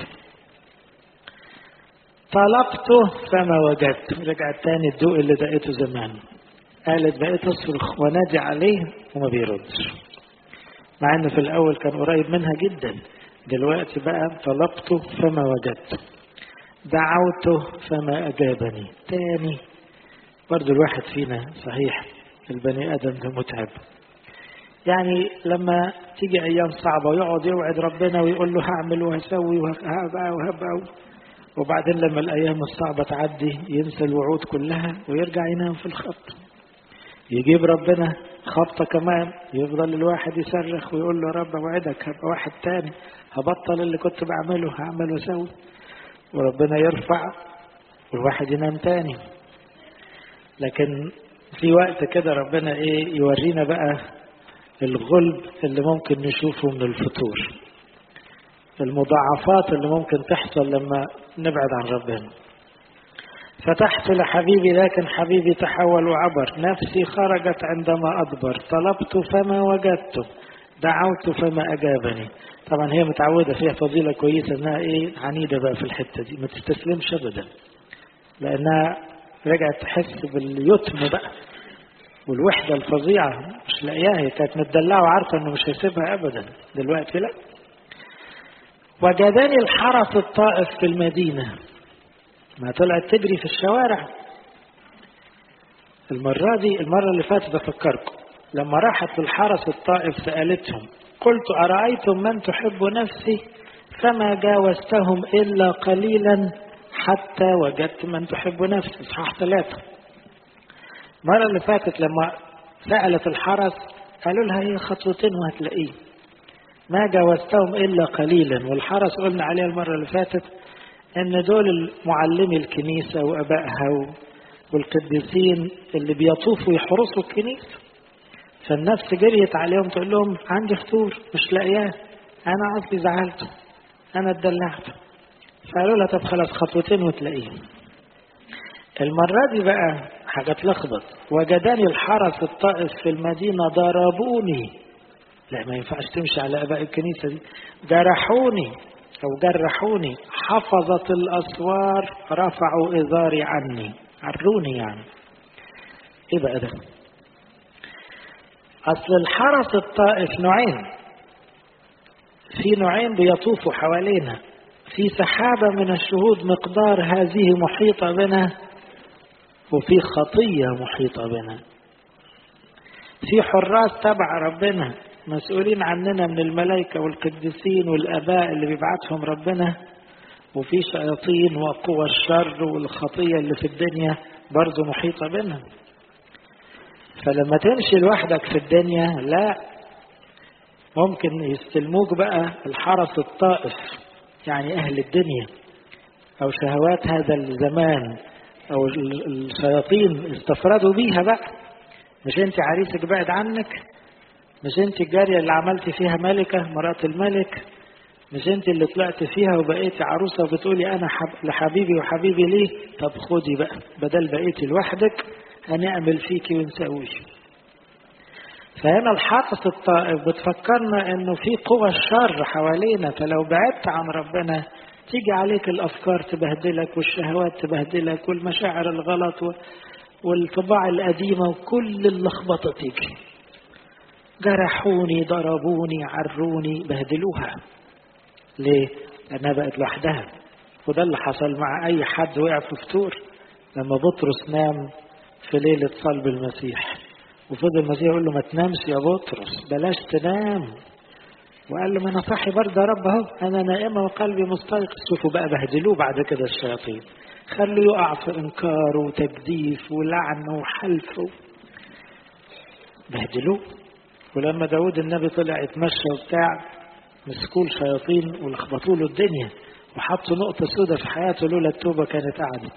طلبته فما وجدت رجعت تاني الضوء اللي دقيته زمان قالت بقيت اصرخ ونادي عليه وما بيردش مع انه في الاول كان قريب منها جدا دلوقتي بقى طلبته فما وجدت دعوته فما اجابني تاني برضو الواحد فينا صحيح البني آدم ده متعب يعني لما تيجي أيام صعبة ويقعد يوعد ربنا ويقول له هعمل وهسوي وهبقى وهبقى وبعدين لما الأيام الصعبة تعدي ينسى الوعود كلها ويرجع ينام في الخط يجيب ربنا خبطة كمان يفضل الواحد يصرخ ويقول له رب وعدك هبقى واحد تاني هبطل اللي كنت بعمله هعمل واسوي وربنا يرفع والواحد ينام تاني لكن في وقت كده ربنا ايه يورينا بقى الغلب اللي ممكن نشوفه من الفتور المضاعفات اللي ممكن تحصل لما نبعد عن ربنا فتحت لحبيبي لكن حبيبي تحول وعبر نفسي خرجت عندما أدبر طلبت فما وجدت دعوت فما أجابني طبعا هي متعودة فيها فضيلة كويسة انها ايه عنيدة بقى في الحتة دي ما تستسلمش ابدا لانها رجعت تحس باليتم بقى والوحدة الفظيعة مش لاقياها هي كانت متدلعة وعارفة انه مش هيسيبها ابدا دلوقتي لا وجدني الحرس الطائف في المدينة ما طلعت تجري في الشوارع المرة دي المرة اللي فاتت أفكركم لما راحت للحرس الطائف سألتهم قلت أرأيتم من تحب نفسي فما جاوزتهم إلا قليلا حتى وجدت من تحب نفسي إصحاح ثلاثة المرة اللي فاتت لما سألت الحرس قالوا لها هي خطوتين وهتلاقيه ما جاوزتهم إلا قليلا والحرس قلنا عليها المرة اللي فاتت ان دول معلمي الكنيسة وابائها والقديسين اللي بيطوفوا يحرسوا الكنيسة فالنفس جريت عليهم تقول لهم عندي فطور مش لاقياه انا اصلي زعلت انا اتدلعت فقالوا لها طب خلاص خطوتين وتلاقيه المرة دي بقى حاجة تلخبط وجداني الحرس الطائف في المدينة ضربوني لا ما ينفعش تمشي على اباء الكنيسة دي جرحوني أو جرحوني حفظت الأسوار رفعوا إزاري عني عروني يعني إيه بقى ده أصل الحرس الطائف نوعين في نوعين بيطوفوا حوالينا في سحابة من الشهود مقدار هذه محيطة بنا وفي خطية محيطة بنا في حراس تبع ربنا مسؤولين عننا من الملائكة والقديسين والآباء اللي بيبعتهم ربنا وفي شياطين وقوى الشر والخطية اللي في الدنيا برضه محيطة بنا فلما تمشي لوحدك في الدنيا لا ممكن يستلموك بقى الحرس الطائف يعني أهل الدنيا أو شهوات هذا الزمان أو الشياطين استفردوا بيها بقى مش انت عريسك بعد عنك مش انت الجارية اللي عملت فيها ملكة مرات الملك مش انت اللي طلعت فيها وبقيتي عروسة وبتقولي انا حب لحبيبي وحبيبي ليه طب خدي بقى بدل بقيتي لوحدك هنعمل فيكي ونسوي فهنا الحرس الطائف بتفكرنا انه في قوى الشر حوالينا فلو بعدت عن ربنا تيجي عليك الافكار تبهدلك والشهوات تبهدلك والمشاعر الغلط والطباع القديمة وكل اللخبطة تيجي جرحوني ضربوني عروني بهدلوها ليه؟ لأنها بقت لوحدها وده اللي حصل مع أي حد وقع في فطور لما بطرس نام في ليلة صلب المسيح وفضل المسيح يقول له ما تنامش يا بطرس بلاش تنام وقال له ما انا صاحي برضه يا رب اهو انا نائمه وقلبي مستيقظ شوفوا بقى بهدلوه بعد كده الشياطين خلوا يقع في انكار وتجديف ولعن وحلف بهدلوه ولما داود النبي طلع يتمشى وبتاع مسكوه الشياطين ولخبطوا له الدنيا وحطوا نقطة سودة في حياته لولا التوبة كانت قعدت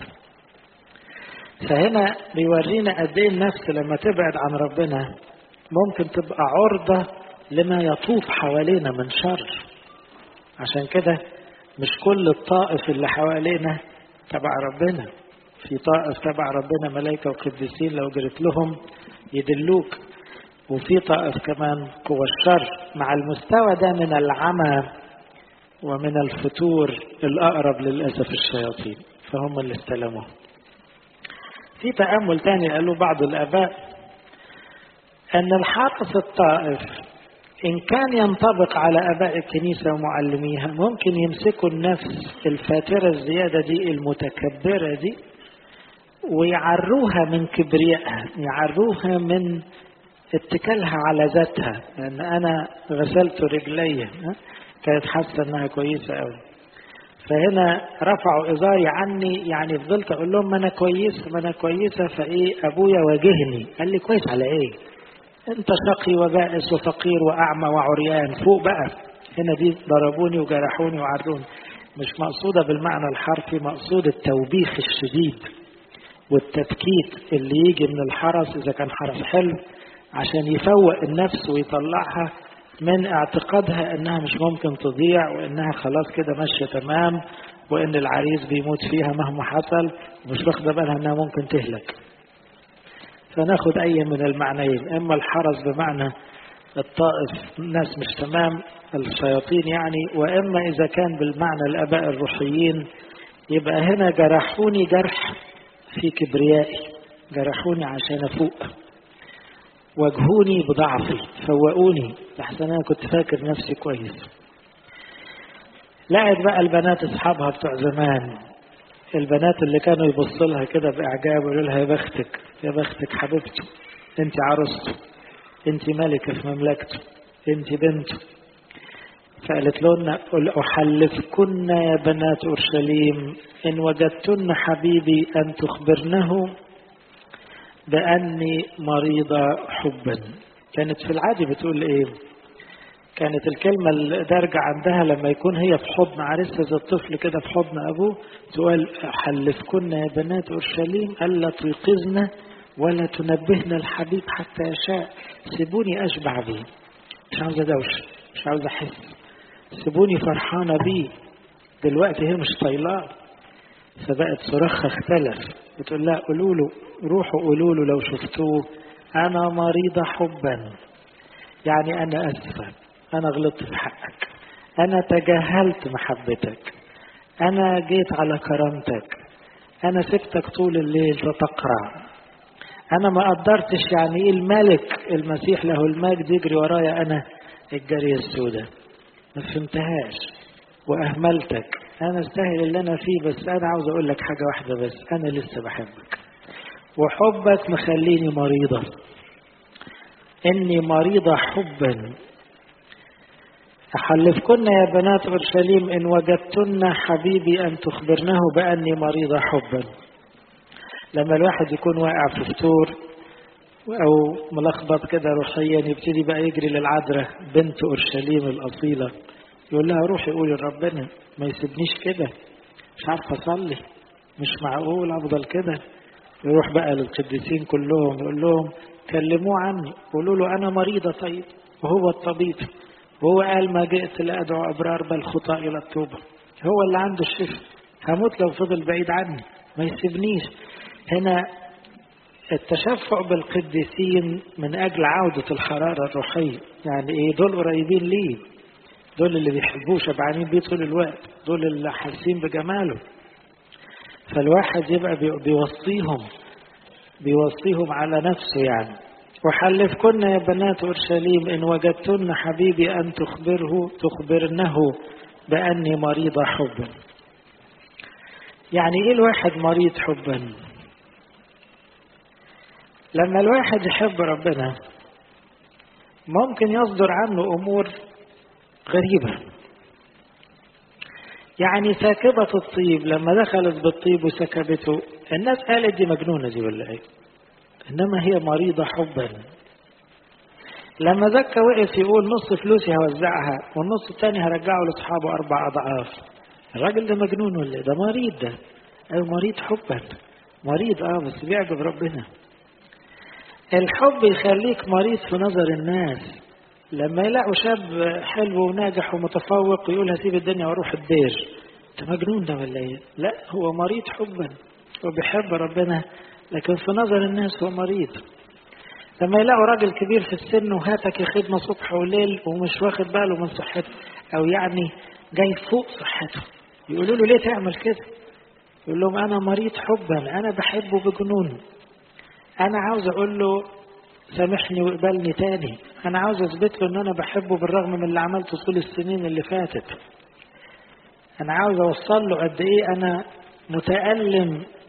فهنا بيورينا قد ايه النفس لما تبعد عن ربنا ممكن تبقى عرضة لما يطوف حوالينا من شر عشان كده مش كل الطائف اللي حوالينا تبع ربنا في طائف تبع ربنا ملائكة وقديسين لو جريت لهم يدلوك وفي طائف كمان قوى الشر مع المستوى ده من العمى ومن الفتور الأقرب للأسف الشياطين فهم اللي استلموه في تأمل تاني قالوا بعض الآباء أن الحارس الطائف إن كان ينطبق على آباء الكنيسة ومعلميها ممكن يمسكوا النفس الفاترة الزيادة دي المتكبرة دي ويعروها من كبريائها يعروها من اتكالها على ذاتها لان انا غسلت رجلي كانت حاسه انها كويسه قوي فهنا رفعوا ازاري عني يعني فضلت اقول لهم ما انا كويسه ما انا كويسه فايه ابويا واجهني قال لي كويس على ايه انت شقي وبائس وفقير واعمى وعريان فوق بقى هنا دي ضربوني وجرحوني وعروني مش مقصودة بالمعنى الحرفي مقصود التوبيخ الشديد والتبكيت اللي يجي من الحرس إذا كان حرس حلو عشان يفوق النفس ويطلعها من اعتقادها انها مش ممكن تضيع وانها خلاص كده ماشيه تمام وان العريس بيموت فيها مهما حصل ومش واخده بالها انها ممكن تهلك. فناخد اي من المعنيين اما الحرس بمعنى الطائف ناس مش تمام الشياطين يعني واما اذا كان بالمعنى الاباء الروحيين يبقى هنا جرحوني جرح في كبريائي جرحوني عشان افوق واجهوني بضعفي فوقوني لحسن انا كنت فاكر نفسي كويس لقت بقى البنات اصحابها بتوع زمان البنات اللي كانوا يبصوا لها كده باعجاب ويقولوا لها يا بختك يا بختك حبيبتي انت عروسته انت ملكه في مملكته انت بنته فقالت لهن احلفكن يا بنات اورشليم ان وجدتن حبيبي ان تخبرنه بأني مريضة حبا كانت في العادي بتقول ايه كانت الكلمة الدارجة عندها لما يكون هي في حضن عريسها زي الطفل كده في حضن أبوه تقول حلفكن يا بنات أورشليم ألا تيقظن ولا تنبهن الحبيب حتى يشاء سيبوني أشبع بيه مش عاوزة دوشة مش عاوزة أحس سيبوني فرحانة بيه دلوقتي هي مش طايلاه فبقت صراخها اختلف بتقول لها قولوا له روحوا قولوا له لو شفتوه انا مريضة حبا يعني انا اسفة انا غلطت في حقك انا تجاهلت محبتك انا جيت على كرامتك انا سبتك طول الليل تتقرع انا ما قدرتش يعني ايه الملك المسيح له المجد يجري ورايا انا الجارية السوداء ما فهمتهاش واهملتك انا استاهل اللي انا فيه بس انا عاوز اقول لك حاجه واحده بس انا لسه بحبك وحبك مخليني مريضه اني مريضه حبا احلفكن يا بنات اورشليم ان وجدتن حبيبي ان تخبرنه باني مريضه حبا لما الواحد يكون واقع في فتور او ملخبط كده روحيا يبتدي بقى يجري للعذراء بنت اورشليم الاصيله يقول لها روحي قولي لربنا ما يسيبنيش كده مش عارفه اصلي مش معقول افضل كده يروح بقى للقديسين كلهم يقول لهم كلموه عني قولوا له انا مريضه طيب وهو الطبيب وهو قال ما جئت لادعو ابرار بل خطاء الى التوبه هو اللي عنده الشفاء هموت لو فضل بعيد عني ما يسيبنيش هنا التشفع بالقديسين من اجل عوده الحراره الروحيه يعني ايه دول قريبين ليه دول اللي بيحبوه شبعانين بيه طول الوقت دول اللي حاسين بجماله فالواحد يبقى بيوصيهم بيوصيهم على نفسه يعني وحلفكن يا بنات اورشليم ان وجدتن حبيبي ان تخبره تخبرنه باني مريضه حبا يعني ايه الواحد مريض حبا لما الواحد يحب ربنا ممكن يصدر عنه امور غريبة يعني ساكبة الطيب لما دخلت بالطيب وسكبته الناس قالت دي مجنونة دي ولا ايه انما هي مريضة حبا لما زكى وقف يقول نص فلوسي هوزعها والنص التاني هرجعه لاصحابه اربع اضعاف الراجل ده مجنون ولا ايه ده مريض ده ايوه مريض حبا مريض اه بس بيعجب ربنا الحب يخليك مريض في نظر الناس لما يلاقوا شاب حلو وناجح ومتفوق يقول هسيب الدنيا واروح الدير انت مجنون ده ولا ايه لا هو مريض حبا هو بيحب ربنا لكن في نظر الناس هو مريض لما يلاقوا راجل كبير في السن وهاتك خدمة صبح وليل ومش واخد باله من صحته او يعني جاي فوق صحته يقولوا له ليه تعمل كده يقول لهم انا مريض حبا انا بحبه بجنون انا عاوز اقول له سامحني واقبلني تاني انا عاوز اثبت له ان انا بحبه بالرغم من اللي عملته طول السنين اللي فاتت انا عاوز اوصل له قد ايه انا متألم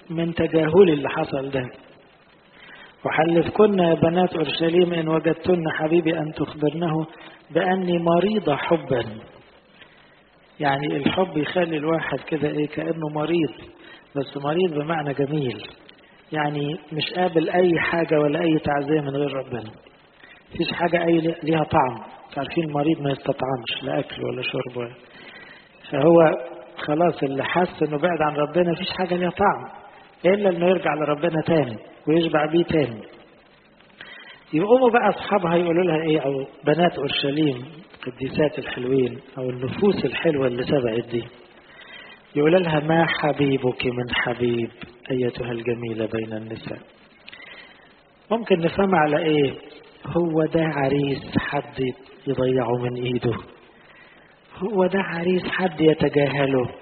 من تجاهل اللي حصل ده وحلفكن يا بنات أورشليم إن وجدتن حبيبي أن تخبرنه بأني مريضة حبا يعني الحب يخلي الواحد كده إيه كأنه مريض بس مريض بمعنى جميل يعني مش قابل أي حاجة ولا أي تعزية من غير ربنا مفيش حاجة أي ليها طعم عارفين المريض ما يستطعمش لا أكل ولا شرب ولا فهو خلاص اللي حس إنه بعد عن ربنا مفيش حاجة ليها طعم إلا إنه يرجع لربنا تاني ويشبع بيه تاني يقوموا بقى أصحابها يقولوا لها إيه أو بنات أورشليم القديسات الحلوين أو النفوس الحلوة اللي سبقت دي يقول لها ما حبيبك من حبيب أيتها الجميلة بين النساء ممكن نفهم على إيه هو ده عريس حد يضيعه من إيده هو ده عريس حد يتجاهله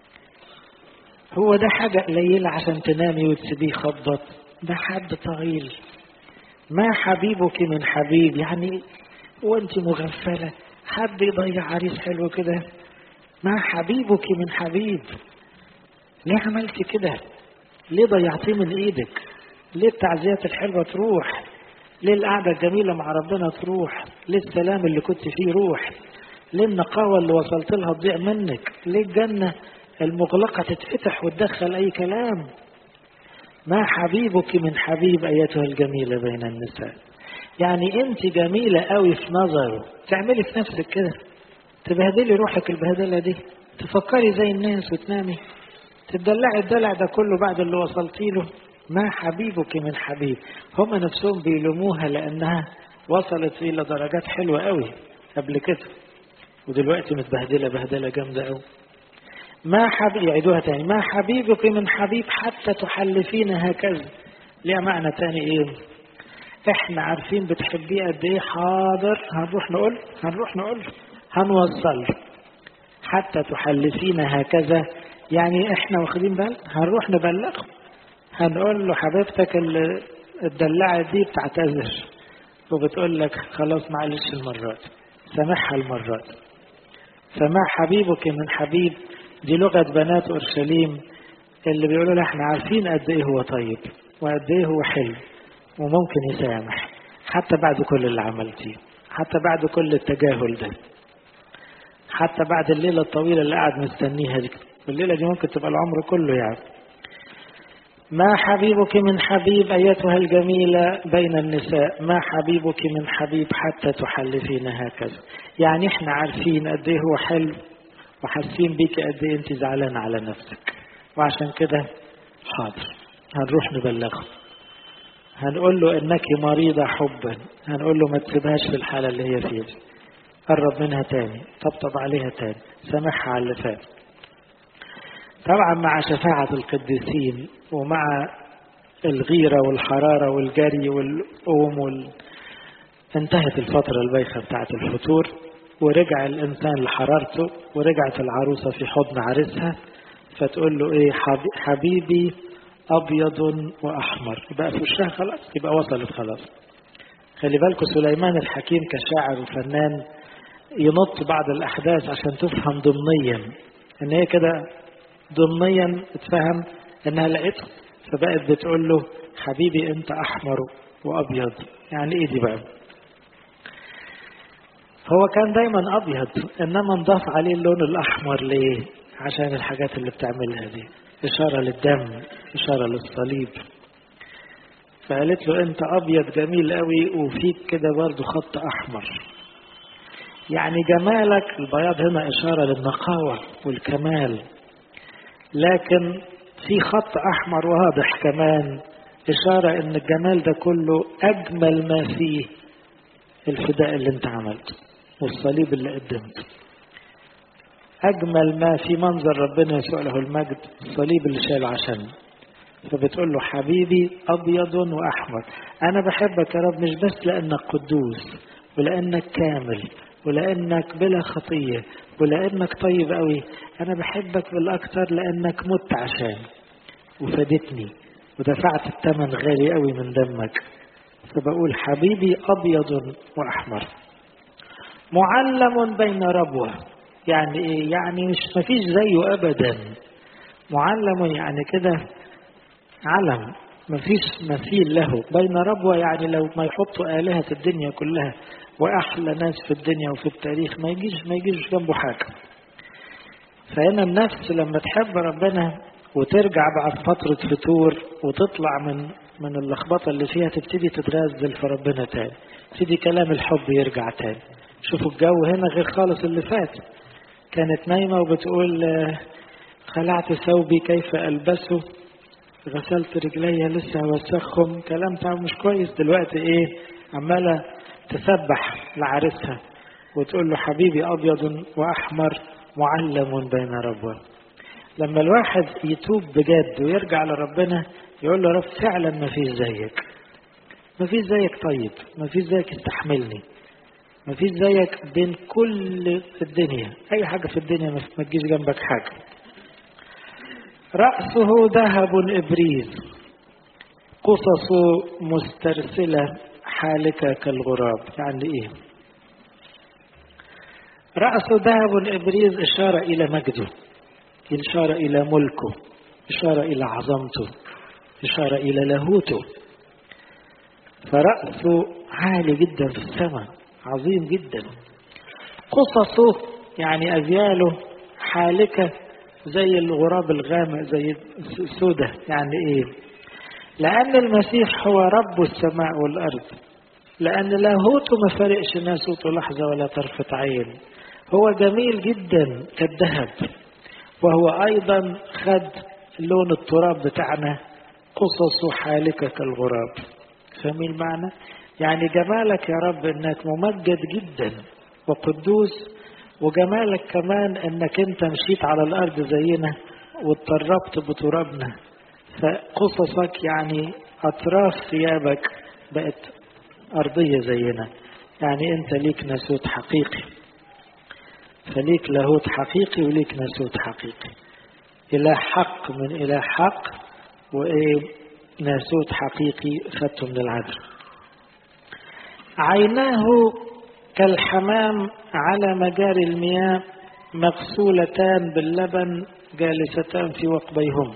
هو ده حاجة قليلة عشان تنامي وتسيبيه يخبط ده حد طويل ما حبيبك من حبيب يعني وانت مغفلة حد يضيع عريس حلو كده ما حبيبك من حبيب ليه عملتي كده ليه ضيعتيه من ايدك ليه التعزيات الحلوة تروح ليه القعدة الجميلة مع ربنا تروح ليه السلام اللي كنت فيه روح ليه النقاوة اللي وصلت لها تضيع منك ليه الجنة المغلقة تتفتح وتدخل أي كلام ما حبيبك من حبيب أيتها الجميلة بين النساء يعني أنت جميلة قوي في نظره تعملي في نفسك كده تبهدلي روحك البهدلة دي تفكري زي الناس وتنامي تدلعي الدلع ده كله بعد اللي وصلتي له ما حبيبك من حبيب هم نفسهم بيلوموها لأنها وصلت إلى درجات حلوة قوي قبل كده ودلوقتي متبهدلة بهدلة جامدة قوي ما حبيب يعيدوها تاني ما حبيبك من حبيب حتى تحلفين هكذا ليها معنى تاني ايه احنا عارفين بتحبيه قد ايه حاضر هنروح نقول هنروح نقول هنوصل حتى تحلفين هكذا يعني احنا واخدين بال هنروح نبلغه هنقول له حبيبتك اللي الدلعة دي بتعتذر وبتقول لك خلاص معلش المرات سامحها المرات فما حبيبك من حبيب دي لغة بنات أورشليم اللي بيقولوا لها احنا عارفين قد ايه هو طيب وقد ايه هو حلو وممكن يسامح حتى بعد كل اللي عملتيه حتى بعد كل التجاهل ده حتى بعد الليلة الطويلة اللي قاعد مستنيها دي والليلة دي ممكن تبقى العمر كله يعني ما حبيبك من حبيب أيتها الجميلة بين النساء ما حبيبك من حبيب حتى تحلفين هكذا يعني احنا عارفين قد ايه هو حلو وحاسين بيك قد ايه انت زعلان على نفسك وعشان كده حاضر هنروح نبلغه هنقول له انك مريضة حبا هنقول له ما تسيبهاش في الحالة اللي هي فيها دي قرب منها تاني طبطب عليها تاني سامحها على اللي فات طبعا مع شفاعة القديسين ومع الغيرة والحرارة والجري والقوم وال... انتهت الفترة البايخة بتاعت الفتور ورجع الإنسان لحرارته ورجعت العروسة في حضن عريسها فتقول له إيه حبيبي أبيض وأحمر يبقى في وشها خلاص يبقى وصلت خلاص خلي بالكم سليمان الحكيم كشاعر وفنان ينط بعض الأحداث عشان تفهم ضمنيا إن هي كده ضمنيا اتفهم إنها لقيته فبقت بتقول له حبيبي أنت أحمر وأبيض يعني إيه دي بقى هو كان دايما أبيض إنما انضاف عليه اللون الأحمر ليه عشان الحاجات اللي بتعملها دي إشارة للدم إشارة للصليب فقالت له أنت أبيض جميل قوي وفيك كده برضه خط أحمر يعني جمالك البياض هنا إشارة للنقاوة والكمال لكن في خط أحمر واضح كمان إشارة إن الجمال ده كله أجمل ما فيه الفداء اللي أنت عملته والصليب اللي قدمته أجمل ما في منظر ربنا يسوع له المجد الصليب اللي شايله عشان فبتقول له حبيبي أبيض وأحمر أنا بحبك يا رب مش بس لأنك قدوس ولأنك كامل ولأنك بلا خطية ولأنك طيب قوي أنا بحبك بالأكثر لأنك مت عشان وفادتني ودفعت الثمن غالي قوي من دمك فبقول حبيبي أبيض وأحمر معلم بين ربوة يعني إيه؟ يعني مش مفيش زيه أبدا معلم يعني كده علم مفيش مثيل له بين ربوة يعني لو ما يحطوا آلهة الدنيا كلها وأحلى ناس في الدنيا وفي التاريخ ما يجيش ما يجيش جنبه حاجة فهنا النفس لما تحب ربنا وترجع بعد فترة فتور وتطلع من من اللخبطة اللي فيها تبتدي تتغزل في ربنا تاني تبتدي كلام الحب يرجع تاني شوفوا الجو هنا غير خالص اللي فات كانت نايمة وبتقول خلعت ثوبي كيف ألبسه غسلت رجلي لسه وسخهم كلام بتاعه مش كويس دلوقتي ايه عمالة تسبح لعرسها وتقول له حبيبي أبيض وأحمر معلم بين ربوه لما الواحد يتوب بجد ويرجع لربنا يقول له رب فعلا ما فيش زيك ما فيش زيك طيب ما فيش زيك استحملني ما فيش زيك بين كل الدنيا اي حاجة في الدنيا ما تجيش جنبك حاجة رأسه ذهب إبريز قصص مسترسلة حالكة كالغراب يعني إيه رأسه ذهب إبريز إشارة إلى مجده إشارة إلى ملكه إشارة إلى عظمته إشارة إلى لاهوته فرأسه عالي جدا في السماء عظيم جدا قصصه يعني أذياله حالكة زي الغراب الغامق زي السودة يعني إيه لأن المسيح هو رب السماء والأرض لأن لاهوته ما فرقش ناسوته لحظة ولا طرفة عين هو جميل جدا كالذهب وهو أيضا خد لون التراب بتاعنا قصص حالكة كالغراب فاهمين المعنى؟ يعني جمالك يا رب انك ممجد جدا وقدوس وجمالك كمان انك انت مشيت على الارض زينا واتطربت بترابنا فقصصك يعني اطراف ثيابك بقت ارضيه زينا يعني انت ليك ناسوت حقيقي فليك لاهوت حقيقي وليك ناسوت حقيقي اله حق من اله حق وايه ناسوت حقيقي خدته من العدل عيناه كالحمام على مجاري المياه مغسولتان باللبن جالستان في وقبيهم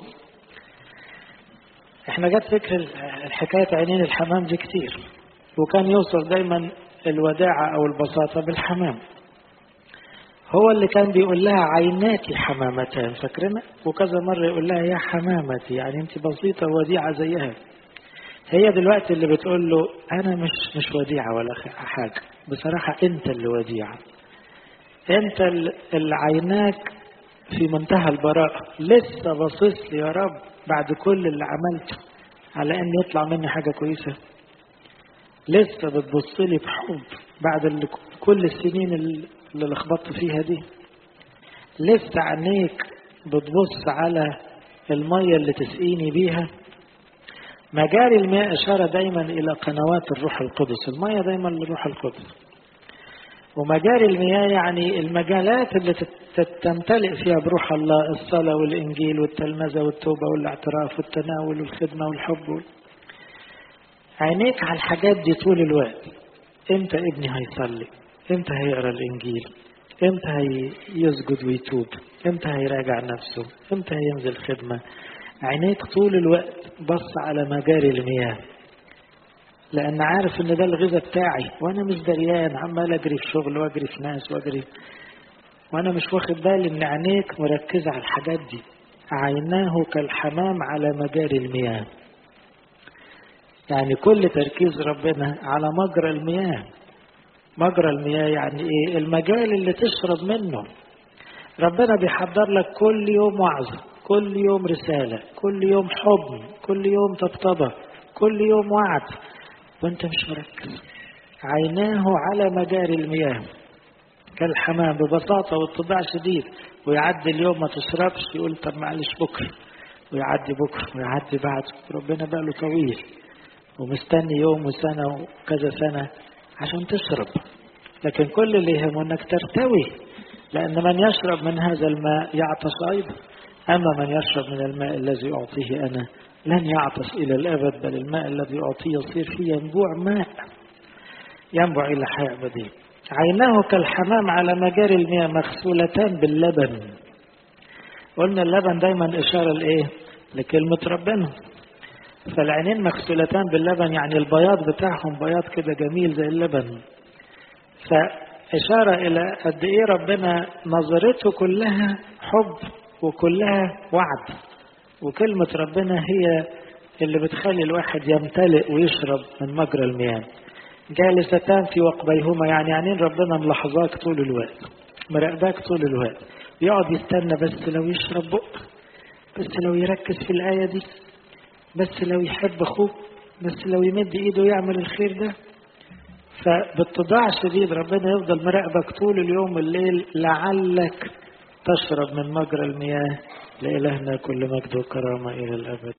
احنا جت فكر الحكاية عينين الحمام دي كتير وكان يوصل دايما الوداعة او البساطة بالحمام هو اللي كان بيقول لها عيناك حمامتان فاكرنا وكذا مرة يقول لها يا حمامتي يعني انت بسيطة وديعة زيها هي دلوقتي اللي بتقول له انا مش مش وديعة ولا حاجة بصراحة انت اللي وديعة انت اللي عيناك في منتهى البراءة لسه باصص لي يا رب بعد كل اللي عملته على ان يطلع مني حاجة كويسة لسه بتبص لي بحب بعد اللي كل السنين اللي لخبطت فيها دي لسه عينيك بتبص على المية اللي تسقيني بيها مجاري المياه إشارة دايما إلى قنوات الروح القدس المياه دايما للروح القدس ومجاري المياه يعني المجالات اللي تمتلئ فيها بروح الله الصلاة والإنجيل والتلمذة والتوبة والاعتراف والتناول والخدمة والحب عينيك على الحاجات دي طول الوقت امتى ابني هيصلي امتى هيقرا الانجيل امتى هيسجد ويتوب امتى هيراجع نفسه امتى هينزل خدمة عينيك طول الوقت بص على مجاري المياه لان عارف ان ده الغذاء بتاعي وانا مش دريان عمال اجري في شغل واجري في ناس واجري وانا مش واخد بالي ان عينيك مركزة على الحاجات دي عيناه كالحمام على مجاري المياه يعني كل تركيز ربنا على مجرى المياه مجرى المياه يعني ايه المجال اللي تشرب منه ربنا بيحضر لك كل يوم وعظة كل يوم رسالة كل يوم حضن كل يوم طبطبة كل يوم وعد وانت مش مركز عيناه على مجاري المياه كالحمام ببساطة واتباع شديد ويعدي اليوم ما تشربش يقول طب معلش بكرة ويعدي بكرة ويعدي بعد ربنا بقى له طويل ومستني يوم وسنة وكذا سنة عشان تشرب لكن كل اللي يهمه انك ترتوي لان من يشرب من هذا الماء يعطش ايضا اما من يشرب من الماء الذي اعطيه انا لن يعطش الى الابد بل الماء الذي اعطيه يصير فيه ينبوع ماء ينبع الى حياه ابديه عيناه كالحمام على مجاري المياه مغسولتان باللبن قلنا اللبن دايما اشاره لايه لكلمه ربنا فالعينين مغسولتان باللبن يعني البياض بتاعهم بياض كده جميل زي اللبن فإشارة إلى قد إيه ربنا نظرته كلها حب وكلها وعد وكلمة ربنا هي اللي بتخلي الواحد يمتلئ ويشرب من مجرى المياه جالستان في وقبيهما يعني عينين ربنا ملاحظاك طول الوقت مراقباك طول الوقت يقعد يستنى بس لو يشرب بق بس لو يركز في الآية دي بس لو يحب أخوه بس لو يمد إيده يعمل الخير ده فباتضاع شديد ربنا يفضل مراقبك طول اليوم والليل لعلك تشرب من مجرى المياه لإلهنا كل مجد وكرامة إلى الأبد